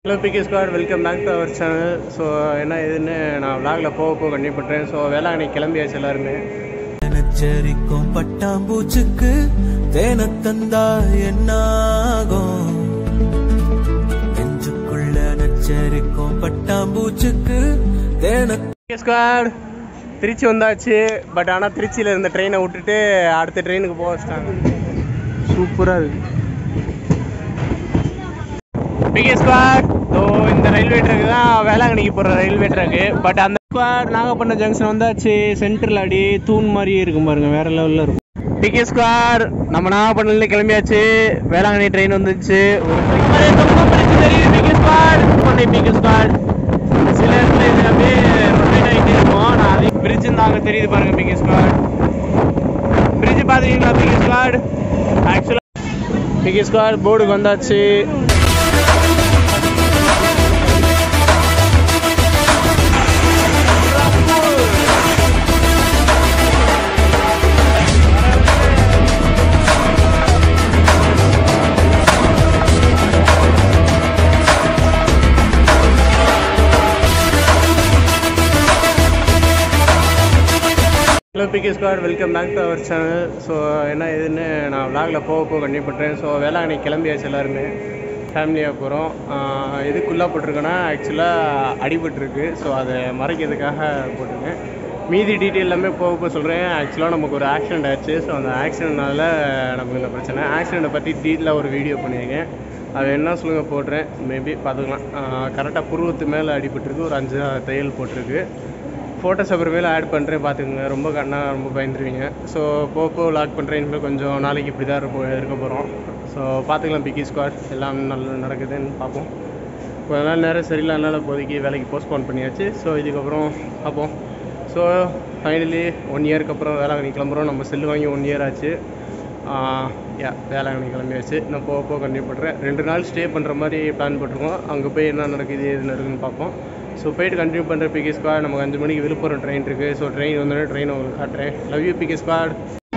hello PK squad welcome back to our channel so என்ன ஏதுன்னு நான் vlogல போக போக கண்டிப்பாக பண்ணுறேன் ஸோ வேளாங்கண்ணி கிளம்பியாச்சு எல்லாருமே நச்சரிக்கும் பட்டாம்பூச்சுக்கு தேன தந்தா என்னாகும் நெஞ்சுக்குள்ள நச்சரிக்கும் பட்டாம்பூச்சுக்கு தேன பிகே ஸ்குவாட் திருச்சி வந்தாச்சு பட் ஆனால் திருச்சியில் இருந்த ட்ரெயினை விட்டுட்டு அடுத்த ட்ரெயினுக்கு போக வச்சிட்டாங்க சூப்பராக இருக்கு பிகே ஸ்குவாட் ஸோ இந்த ரயில்வே ட்ராக் தான் வேளாங்கண்ணிக்கு போகிற ரயில்வே ட்ராக்கு பட் அந்த ஸ்குவாட் நாகப்பட்டினம் ஜங்ஷன் வந்தாச்சு சென்ட்ரல் அடி தூண் மாதிரியே இருக்கும் பாருங்க வேற லெவலில் இருக்கும் பிகே ஸ்குவாட் நம்ம நாகப்பட்டினம்ல கிளம்பியாச்சு வேளாங்கண்ணி ட்ரெயின் வந்துச்சு ஒரு train மாதிரி ரொம்ப பிரச்சனை தெரியுது பிகே ஸ்குவாட் பண்ணி பிகே ஸ்குவாட் சில இடத்துல இது அப்படியே ரொட்டேட் ஆகிட்டே இருக்கும் நான் அதே பிரிட்ஜ் அங்கே தெரியுது பாருங்க பிகே ஸ்குவாட் பிரிட்ஜ் பார்த்துருக்கீங்களா பிகே ஸ்குவாட் ஆக்சுவலாக பிகே ஸ்குவாட் போர்டுக்கு வந்தாச்சு hello PK squad welcome back to our channel so என்ன ஏதுன்னு நான் vlogல போக போக கண்டிப்பாக பண்ணுறேன் ஸோ வேளாங்கண்ணி கிளம்பியாச்சு எல்லாருமே ஃபேமிலியாக போகிறோம் எதுக்குள்ளே போட்டிருக்கேன்னா ஆக்சுவலாக அடிபட்டிருக்கு ஸோ அதை மறைக்கிறதுக்காக போட்டிருக்கேன் மீதி டீட்டெயில் எல்லாமே போக போக சொல்கிறேன் ஆக்சுவலாக நமக்கு ஒரு ஆக்சிடென்ட் ஆச்சு ஸோ அந்த ஆக்சிடென்ட்னால நமக்கு இந்த பிரச்சனை ஆக்சிடெண்ட்டை பற்றி டீட்டெயிலாக ஒரு வீடியோ பண்ணியிருக்கேன் அது என்ன சொல்லுங்க போடுறேன் மேபி பார்த்துக்கலாம் கரெக்டாக புருவத்து மேலே அடிபட்டிருக்கு ஒரு அஞ்சு தையல் போட்டிருக்கு ஃபோட்டோஸ் அப்புறமேல ஆட் பண்ணுறேன் பார்த்துக்குங்க ரொம்ப கண்ணா ரொம்ப பயந்துருவீங்க ஸோ போக போக லாக் பண்ணுறேன் இனிமேல் கொஞ்சம் நாளைக்கு இப்படி தான் இருப்போம் இருக்க போகிறோம் ஸோ பார்த்துக்கலாம் பிக்கி ஸ்குவாட் எல்லாம் நல்லா நடக்குதுன்னு பார்ப்போம் கொஞ்ச நாள் நேரம் சரியில்லை அதனால் இப்போதைக்கு வேலைக்கு போஸ்ட்போன் பண்ணியாச்சு ஸோ இதுக்கப்புறம் பார்ப்போம் ஸோ ஃபைனலி ஒன் இயருக்கு அப்புறம் வேளாங்கண்ணி கிளம்புறோம் நம்ம செல்லு வாங்கி ஒன் இயர் ஆச்சு யா வேளாங்கண்ணி கிளம்பியாச்சு நான் போக போக கண்டிப்பாக பண்ணுறேன் ரெண்டு நாள் ஸ்டே பண்ணுற மாதிரி பிளான் போட்டிருக்கோம் அங்கே போய் என்ன நடக்குது எது நடக்குதுன்னு பார்ப்போம் ஸோ போயிட்டு கண்டினியூ பண்ணுற பிகே ஸ்குவாட் நமக்கு அஞ்சு மணிக்கு விழுப்புரம் ட்ரெயின் இருக்குது ஸோ ட்ரெயின் வந்தோடனே ட்ரெயின் உங்களுக்கு காட்டுறேன் love you PK squad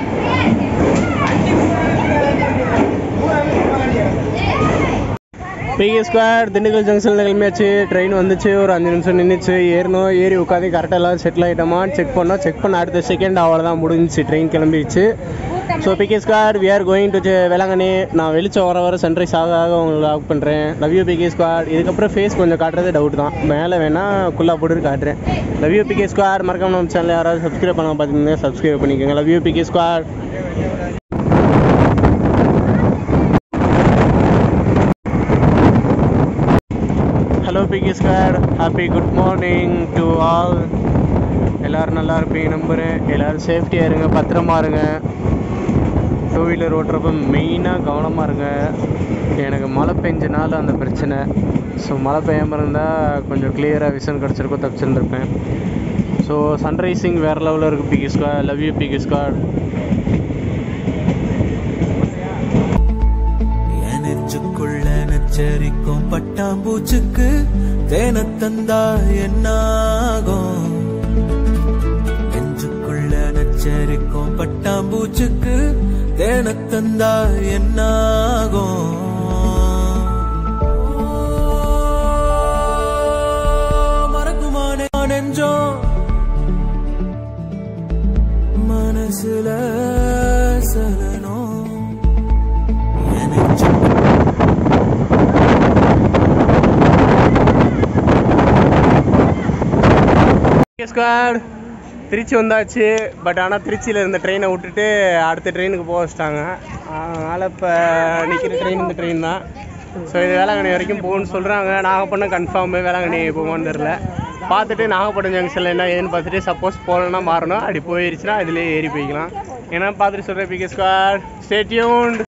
PK square Dindigul ஜங்ஷனில் கிளம்பியாச்சு ட்ரெயின் வந்துச்சு ஒரு அஞ்சு நிமிஷம் நின்றுச்சு ஏறணும் ஏறி உட்காந்து கரெக்டாக எல்லாம் செட்டில் ஆகிட்டோமா செக் பண்ணோம் செக் பண்ண அடுத்த செகண்ட் அவ்வளோதான் முடிஞ்சிச்சு ட்ரெயின் கிளம்பிடுச்சு so PK square we are going to Velankanni நான் வெளிச்சம் வர வர சன்ரைஸ் ஆக ஆக உங்களுக்கு லாக் பண்ணுறேன் லவ் யூ பிகே ஸ்கொயர் இதுக்கப்புறம் ஃபேஸ் கொஞ்சம் காட்டுறது டவுட் தான் மேலே வேணால் குல்லா போட்டு காட்டுறேன் லவ் யூ பிகே ஸ்கொயர் மறக்காம நம்ம சேனல் யாராவது சப்ஸ்கிரைப் பண்ண பார்த்தீங்கன்னா சப்ஸ்கிரைப் பண்ணிக்கோங்க love you PK square hello PK square happy good morning to all எல்லோரும் நல்லா இருப்பீங்க நம்புகிறேன் எல்லோரும் சேஃப்டியாக இருங்க பத்திரமா இருங்க டூ வீலர் ஓட்டுறப்ப மெயினாக கவனமாக இருங்க எனக்கு மழை பெஞ்சனால அந்த பிரச்சனை ஸோ மழை பெய்யாமல் இருந்தால் கொஞ்சம் கிளியராக விஷன் கிடச்சிருக்கோம் தப்பிச்சுருப்பேன் ஸோ சன்ரைசிங் வேறு லெவலில் இருக்குது PK squad love you PK squad என் நெஞ்சுக்குள்ள நச்சரிக்கும் பட்டாம்பூச்சுக்கு தேன தந்தா என்னாகும் நெஞ்சுக்குள்ள நச்சரிக்கும் பட்டாம்பூச்சுக்கு தேன தந்தா என்னாகும் மறக்குமானே நெஞ்சம் மனசுல சலனம் எனக்கு ஸ்குவாட் திருச்சி வந்தாச்சு பட் ஆனால் திருச்சியில் இருந்த ட்ரெயினை விட்டுட்டு அடுத்த ட்ரெயினுக்கு போக வச்சிட்டாங்க அதனால் இப்போ நிற்கிற ட்ரெயின் இந்த ட்ரெயின் தான் ஸோ இது வேளாங்கண்ணி வரைக்கும் போகணும்னு சொல்கிறாங்க நாகப்பட்டினம் கன்ஃபார்மு வேளாங்கண்ணி போவான்னு தெரில பார்த்துட்டு நாகப்பட்டினம் ஜங்ஷனில் என்ன ஏதுன்னு பார்த்துட்டு சப்போஸ் போகலன்னா மாறணும் அப்படி போயிருச்சுன்னா அதிலே ஏறி போய்க்கலாம் ஏன்னா பார்த்துட்டு சொல்கிறேன் PK squad stay tuned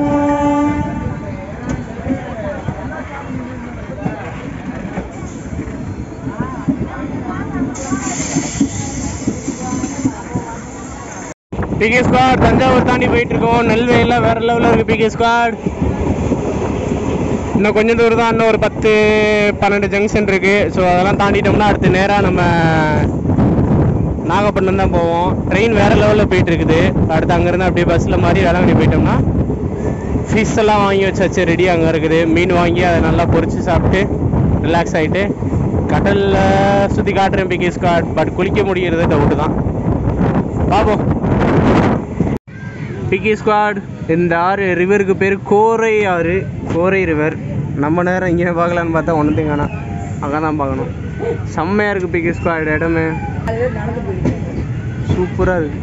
PK squad Thanjavur தாண்டி போயிட்டு இருக்கோம் நெல்வேலியில் வேற லெவலில் இருக்குது பிகே ஸ்குவாட் இன்னும் கொஞ்சம் தூரம் தான் இன்னும் ஒரு பத்து பன்னெண்டு ஜங்ஷன் இருக்குது ஸோ அதெல்லாம் தாண்டிட்டோம்னா அடுத்து நேராக நம்ம நாகப்பட்டினம் தான் போவோம் ட்ரெயின் வேறு லெவலில் போயிட்டு இருக்குது அடுத்து அங்கேருந்து அப்படியே பஸ்ஸில் மாதிரி வேளாங்கண்ணி போயிட்டோம்னா ஃபிஷ் எல்லாம் வாங்கி வச்சாச்சு ரெடி அங்கே இருக்குது மீன் வாங்கி அதை நல்லா பொரிச்சு சாப்பிட்டு ரிலாக்ஸ் ஆகிட்டு கடலில் சுற்றி காட்டுறேன் பிகே ஸ்காட் பட் குளிக்க முடிகிறது டவுட்டு தான் பாப்போம் பிகி ஸ்குவாட் இந்த ஆறு ரிவருக்கு பேர் கோரை ஆறு கோரை ரிவர் நம்ம நேரம் இங்கே பார்க்கலான்னு பார்த்தா ஒன்றுத்தையும் காணோம் அங்கே தான் பார்க்கணும் செம்மையாக இருக்குது பிகி ஸ்குவாட் இடமே சூப்பராக இருக்கு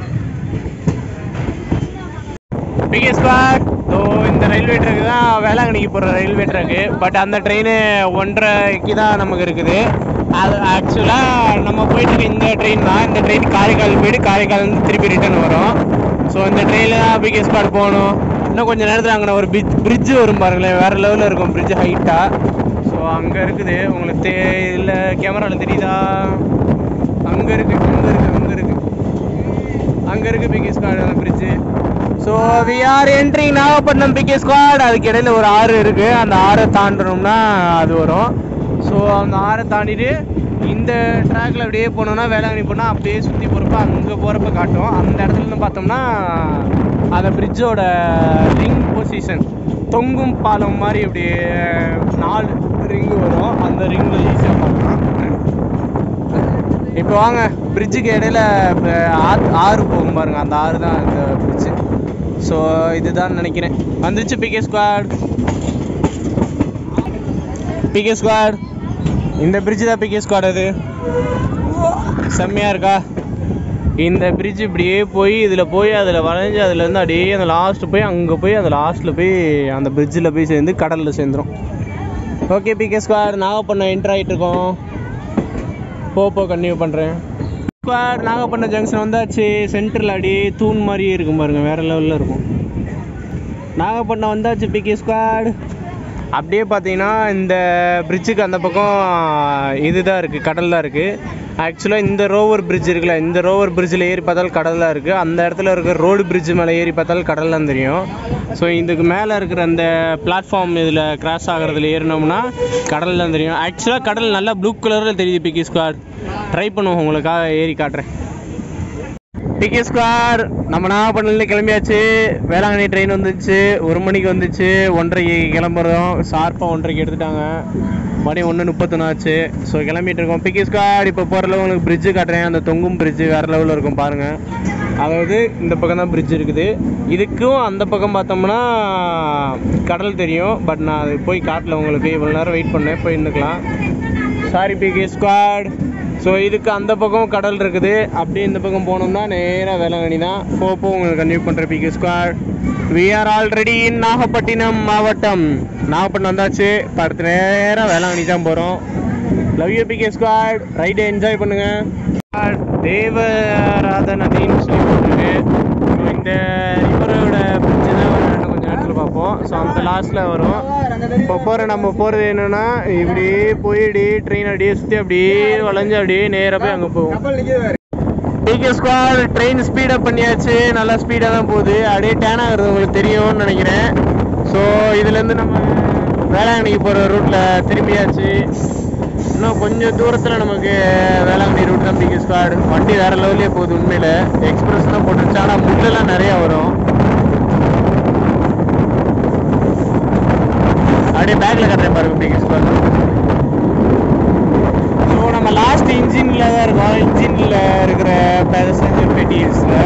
பிகே ஸ்குவாட் ஸோ இந்த ரயில்வே ட்ராக் தான் வேளாங்கண்ணிக்கு போகிற ரயில்வே ட்ராக்கு பட் அந்த ட்ரெயின் ஒன்றரைக்கு தான் நமக்கு இருக்குது அது ஆக்சுவலாக நம்ம போயிட்டு இருக்க இந்த ட்ரெயின் தான் இந்த ட்ரெயின் காரைக்கால் போயிட்டு காரைக்கால் வந்து திருப்பி ரிட்டர்ன் வரும் ஸோ இந்த ட்ரெயினில் தான் பிகே ஸ்குவாட் போகணும் இன்னும் கொஞ்சம் நேரத்தில் அங்கே ஒரு பிரிட்ஜ் பிரிட்ஜ் வரும் பாருங்களேன் வேறு லெவலில் இருக்கும் பிரிட்ஜ் ஹைட்டாக ஸோ அங்கே இருக்குது உங்களுக்கு தே இல்லை கேமராவில் தெரியுதா அங்கே இருக்குது அங்கே இருக்குது அங்கே இருக்குது அங்கே இருக்குது பிகே ஸ்குவாட் அந்த bridge so we are entering Nagapattinam PK squad அதுக்கு இடையில ஒரு ஆறு இருக்குது அந்த ஆறை தாண்டணும்னா அது வரும் ஸோ அந்த ஆறை தாண்டிட்டு இந்த ட்ராக்ல அப்படியே போனோம்னா வேளாங்கண்ணி போனால் அப்படியே சுற்றி போகிறப்ப அங்கே போகிறப்ப காட்டும் அந்த இடத்துல இருந்து பார்த்தோம்னா அந்த பிரிட்ஜோட ரிங் பொசிஷன் தொங்கும் பாலம் மாதிரி இப்படி நாலு ரிங் வரும் அந்த ரிங்கில் ஈஸியாக பார்க்கலாம் இப்போ வாங்க பிரிட்ஜுக்கு இடையில இப்ப ஆத்- ஆறு போகும் பாருங்க அந்த ஆறு தான் இந்த பிரிட்ஜு ஸோ இதுதான் நினைக்கிறேன் வந்துருச்சு பிகே ஸ்குவாட் பிகே ஸ்குவாட் இந்த பிரிட்ஜ் தான் பிகே ஸ்குவாட் அது செம்மையா இருக்கா இந்த பிரிட்ஜ் இப்படியே போய் இதில் போய் அதில் வளைஞ்சு அதுலேருந்து அப்படியே அந்த லாஸ்ட் போய் அங்கே போய் அந்த லாஸ்ட்டில் போய் அந்த பிரிட்ஜில் போய் சேர்ந்து கடலில் சேர்ந்துரும் okay PK squad Nagapattinam entry ஆகிட்டு இருக்கோம் போ போ கன்டினியூ பண்ணுறேன் ஸ்குவாட் நாகப்பட்டினம் ஜங்ஷன் வந்தாச்சு சென்டரில் அப்படியே தூண் மாதிரியே இருக்கும் பாருங்க வேற லெவலில் இருக்கும் நாகப்பட்டினம் வந்தாச்சு பிகே ஸ்குவாட் அப்படியே பார்த்தீங்கன்னா இந்த பிரிட்ஜுக்கு அந்த பக்கம் இதுதான் இருக்குது கடல் தான் இருக்குது ஆக்சுவலாக இந்த ரோவர் பிரிட்ஜ் இருக்குல்ல இந்த ரோவர் பிரிட்ஜில் ஏறி பார்த்தால் கடல் தான் இருக்குது அந்த இடத்துல இருக்கிற ரோடு பிரிட்ஜ் மேலே ஏறி பார்த்தால் கடல் தான் தெரியும் ஸோ இதுக்கு மேலே இருக்கிற அந்த பிளாட்ஃபார்ம் இதில் கிராஸ் ஆகிறதுல ஏறினோம்னா கடல் தான் தெரியும் ஆக்சுவலாக கடல் நல்லா ப்ளூ கலரில் தெரியுது பிகி ஸ்குவாட் ட்ரை பண்ணுவோம் உங்களுக்காக ஏறி காட்டுறேன் பிகே ஸ்குவார் நம்ம நாகப்பட்டினத்துலேருந்து கிளம்பியாச்சு வேளாங்கண்ணி ட்ரெயின் வந்துச்சு ஒரு மணிக்கு வந்துச்சு ஒன்றரைக்கு கிளம்புறோம் ஷார்ப்பாக ஒன்றரைக்கு எடுத்துட்டாங்க மணி ஒன்று முப்பத்தொன்று ஆச்சு ஸோ கிளம்பிட்டு இருக்கோம் பிகே ஸ்குவாட் இப்போ போகிறல உங்களுக்கு பிரிட்ஜு காட்டுறேன் அந்த தொங்கும் பிரிட்ஜு வேறு லெவலில் இருக்கும் பாருங்கள் அதாவது இந்த பக்கம் தான் பிரிட்ஜ் இருக்குது இதுக்கும் அந்த பக்கம் பார்த்தோம்னா கடல் தெரியும் பட் நான் அது போய் காட்டல உங்களுக்கு இவ்வளோ நேரம் வெயிட் பண்ணேன் போய் நின்றுக்கலாம் சாரி பிகே ஸ்குவாட் ஸோ இதுக்கு அந்த பக்கம் கடல் இருக்குது அப்படியே இந்த பக்கம் போனோம்னா நேராக வேளாங்கண்ணி தான் போ போ உங்களுக்கு கன்டினியூ பண்ணுற PK squad we are already in Nagapattinam மாவட்டம் நாகப்பட்டினம் வந்தாச்சு இப்போ அடுத்த நேராக வேளாங்கண்ணி தான் போகிறோம் லவ் யூ பிகே ஸ்குவாட் ரைடை என்ஜாய் பண்ணுங்க தேவராத நதின்னு சொல்லி போட்டிருக்கு ஸோ இந்த ரிவரோட பிரிட்ஜு தான் இன்னும் கொஞ்சம் நேரத்தில் பார்ப்போம் ஸோ அந்த லாஸ்ட்டில் வரும் இப்போ போகிற நம்ம போகிறது என்னன்னா இப்படியே போய் அப்படியே ட்ரெயின் அப்படியே சுற்றி அப்படியே வளைஞ்சு அப்படியே நேராக போய் அங்கே போவோம் பிகே ஸ்குவாட் ட்ரெயின் ஸ்பீடப் பண்ணியாச்சு நல்லா ஸ்பீடாக தான் போகுது அப்படியே டேன் ஆகுறது உங்களுக்கு தெரியும்னு நினைக்கிறேன் ஸோ இதுலேருந்து நம்ம வேளாங்கண்ணிக்கு போகிற ரூட்டில் திரும்பியாச்சு இன்னும் கொஞ்சம் தூரத்தில் நமக்கு வேளாங்கண்ணி ரூட் தான் பிகே ஸ்குவாட் வண்டி வேறு லெவல்லே போகுது உண்மையில் எக்ஸ்பிரஸ் தான் போட்டுருச்சு ஆனால் முள்ளெல்லாம் நிறையா வரும் அப்படியே பேக்கில் கட்டுறேன் பாருங்க பிகே ஸ்குவாட் ஸோ நம்ம லாஸ்ட் இன்ஜினில் தான் இருக்கோம் இன்ஜினில் இருக்கிற பேசஞ்சர் பெட்டிஸில்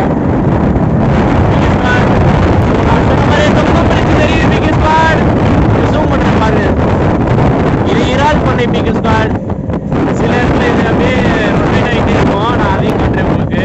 இது இறால் பண்ணை பிகல் ஸ்குவாட் சில இடத்துல இது அப்படியே ரொட்டேட் ஆகிட்டே இருக்கும் நான் அதையும் காட்டுறேன் உங்களுக்கு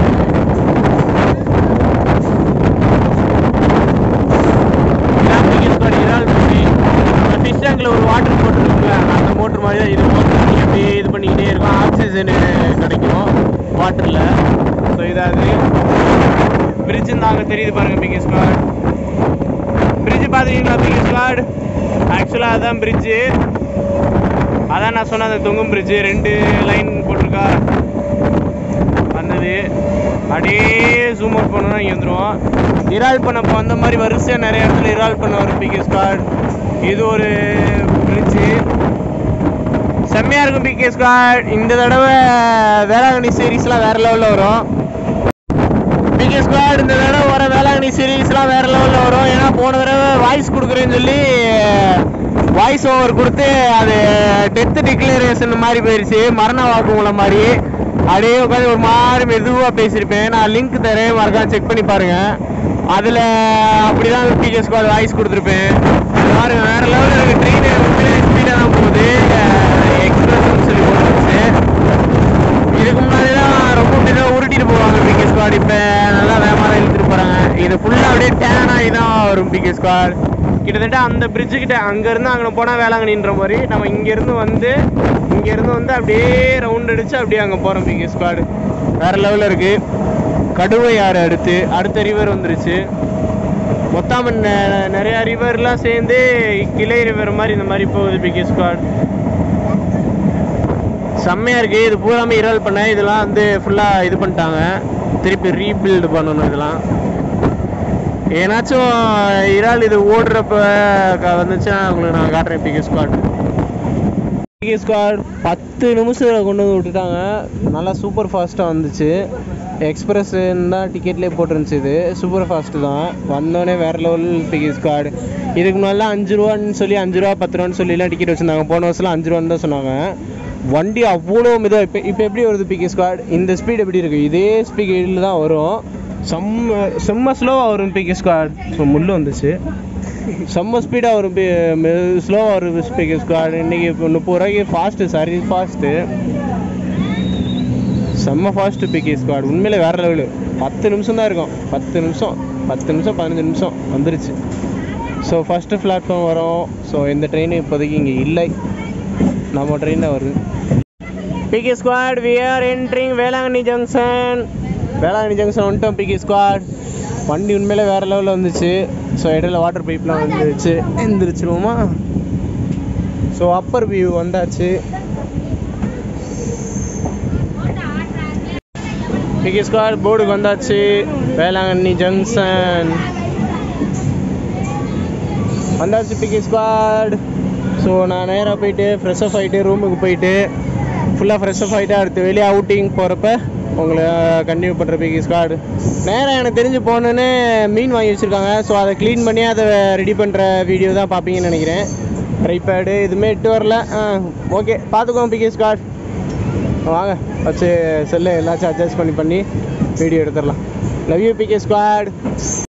இதான் பிகல் ஸ்குவாட் இறால் பண்ணி நம்ம ஃபிஷ் டேங்கில் ஒரு வாட்டர் மோட்டர் இருக்குல்ல அந்த மோட்டர் மாதிரி தான் இது மோட்டர் பண்ணி அப்படியே இது பண்ணிக்கிட்டே இருக்கும் ஆக்சிஜன் கிடைக்கும் வாட்டரில் ஸோ இதாவது பிரிட்ஜ் அங்கே தெரியுது பாருங்க பிகே ஸ்குவாட் பிரிட்ஜ் பார்த்துருக்கீங்களா பிகே ஸ்குவாட் ஆக்சுவலாக அதான் பிரிட்ஜு அதான் நான் சொன்ன அந்த தொங்கும் பிரிட்ஜு ரெண்டு லைன் போட்டிருக்கா வந்தது அப்படியே ஜூம் அவுட் பண்ணோம்னா இங்கே வந்துடுவோம் இறால் பண்ண இப்போ அந்த மாதிரி வரிசையாக நிறைய இடத்துல இறால் பண்ண வரும் பிகே ஸ்குவாட் இது ஒரு பிரிட்ஜு செம்மையாக இருக்கும் பிகே ஸ்குவாட் இந்த தடவை வேளாங்கண்ணி சீரீஸ்லாம் வேறு லெவலில் வரும் பிகே ஸ்குவாட் இந்த தடவை வர வேளாங்கண்ணி சீரீஸ்லாம் வேற லெவலில் வரும் ஏன்னா போன தடவை வாய்ஸ் கொடுக்குறேன்னு சொல்லி வாய்ஸ் ஓவர் கொடுத்து அது டெத் டிக்ளரேஷன் மாதிரி போயிருச்சு மரண வாக்குமூலம் மாதிரி அப்படியே உட்காந்து ஒரு மாதிரி மெதுவாக பேசியிருப்பேன் நான் லிங்க் தரேன் மறக்காம செக் பண்ணி பாருங்க அதில் அப்படிதான் பிகே ஸ்குவாட் வாய்ஸ் கொடுத்துருப்பேன் அது பாருங்க வேற லெவலில் இருக்கு ட்ரெயின் ஸ்பீடாக தான் போகுது எக்ஸ்பிரஸ்ன்னு சொல்லி போட்டுருச்சு இதுக்கு முன்னாடிலாம் ரொம்ப மெதுவாக உருட்டிட்டு போவாங்க பிகே ஸ்குவாட் இப்போ நல்லா வேகமாக தான் இழுத்துட்டு போகிறாங்க இது ஃபுல்லாக அப்படியே டேன் ஆகி தான் வரும் பிகே ஸ்குவாட் கிட்டத்தட்ட அந்த பிரிட்ஜு கிட்ட அங்கேருந்து அங்கே போனால் வேளாங்கண்ணின்ற மாதிரி நம்ம இங்கேருந்து வந்து இங்கேருந்து வந்து அப்படியே ரவுண்ட் அடிச்சு அப்படியே அங்கே போகிறோம் பிகே ஸ்குவாட் வேற லெவலில் இருக்குது கடுவையாறு அடுத்து அடுத்த ரிவர் வந்துருச்சு மொத்தம் நெ- நிறைய ரிவர்லாம் சேர்ந்து கிளை ரிவர் மாதிரி இந்த மாதிரி போகுது பிகே ஸ்குவாட் செம்மையா இருக்கு இது பூராமே இறால் பண்ண இதெல்லாம் வந்து ஃபுல்லா இது பண்ணிட்டாங்க திருப்பி ரீபில்டு பண்ணணும் இதெல்லாம் ஏன்னாச்சும் இறால் இது ஓடுறப்ப க- வந்துச்சுன்னா உங்களுக்கு நான் காட்டுறேன் பிகே ஸ்குவாட் பிகே ஸ்குவாட் பத்து நிமிஷத்தில் கொண்டு வந்து விட்டுட்டாங்க நல்லா சூப்பர் ஃபாஸ்ட்டாக வந்துச்சு எக்ஸ்பிரஸ்ன்னு தான் டிக்கெட்லேயே போட்டுருந்துச்சு இது சூப்பர் ஃபாஸ்ட்டு தான் வந்தோடனே வேறு லெவல் பிகே ஸ்குவாட் இதுக்கு முன்னாடிலாம் அஞ்சு ரூபான்னு சொல்லி அஞ்சு ரூபா பத்து ரூபான்னு சொல்லிலாம் டிக்கெட் வச்சுருந்தாங்க போன வருஷம்லாம் அஞ்சு ரூபான்னு தான் சொன்னாங்க வண்டி அவ்வளோ மெதுவாக இப்போ இப்போ எப்படி வருது பிகே ஸ்குவாட் இந்த ஸ்பீடு எப்படி இருக்குது இதே ஸ்பீடில் தான் வரும் செம்ம செம்ம ஸ்லோவாக வரும் பிகே ஸ்குவாட் ஸோ முள்ளு வந்துச்சு செம்ம ஸ்பீடாக வரும் ஸ்லோவாக வரும் ஸ்பீக்கர் ஸ்குவாட் இன்னைக்கு இப்போ முப்பது ரூபாய்க்கு ஃபாஸ்ட்டு சரி ஃபாஸ்ட்டு செம்ம ஃபாஸ்ட்டு பிகே ஸ்குவாட் உண்மையிலே வேற லெவலு பத்து நிமிஷம் தான் இருக்கும் பத்து நிமிஷம் பத்து நிமிஷம் பதினஞ்சு நிமிஷம் வந்துருச்சு ஸோ ஃபஸ்ட்டு பிளாட்ஃபார்ம் வரும் ஸோ இந்த ட்ரெயின் இப்போதைக்கு இங்கே இல்லை நம்ம ட்ரெயின் தான் வருது PK squad we are entering Velankanni junction Velankanni junction வந்துட்டோம் பிகே ஸ்குவாட் வண்டி உண்மையிலே வேற லெவலில் வந்துச்சு ஸோ இடையில வாட்டர் பைப்லாம் வந்துருச்சு எந்திரிச்சிருவோமா ஸோ அப்பர் வியூ வந்தாச்சு பிகே ஸ்குவாட் போர்டுக்கு வந்தாச்சு வேளாங்கண்ணி ஜங்ஷன் வந்தாச்சு பிகே ஸ்குவாட் ஸோ நான் நேராக போயிட்டு ஃப்ரெஷ் அப் ஆகிட்டு ரூமுக்கு போயிட்டு ஃபுல்லாக ஃப்ரெஷ் அப் ஆகிட்டு அடுத்து வெளியே அவுட்டிங் போகிறப்ப உங்களை கண்டினியூ பண்ணுற பிகே ஸ்குவாட் நேராக எனக்கு தெரிஞ்சு போனோன்னே மீன் வாங்கி வச்சுருக்காங்க ஸோ அதை க்ளீன் பண்ணி அதை ரெடி பண்ணுற வீடியோ தான் பார்ப்பீங்கன்னு நினைக்கிறேன் ட்ரைபேடு எதுவுமே இட்டு வரல ஓகே பார்த்துக்கோங்க பிகே ஸ்குவாட் வாங்க வச்சு செல்லு எல்லாச்சும் அட்ஜஸ்ட் பண்ணி பண்ணி வீடியோ எடுத்துடலாம் லவ் யூ பிகே ஸ்குவாட்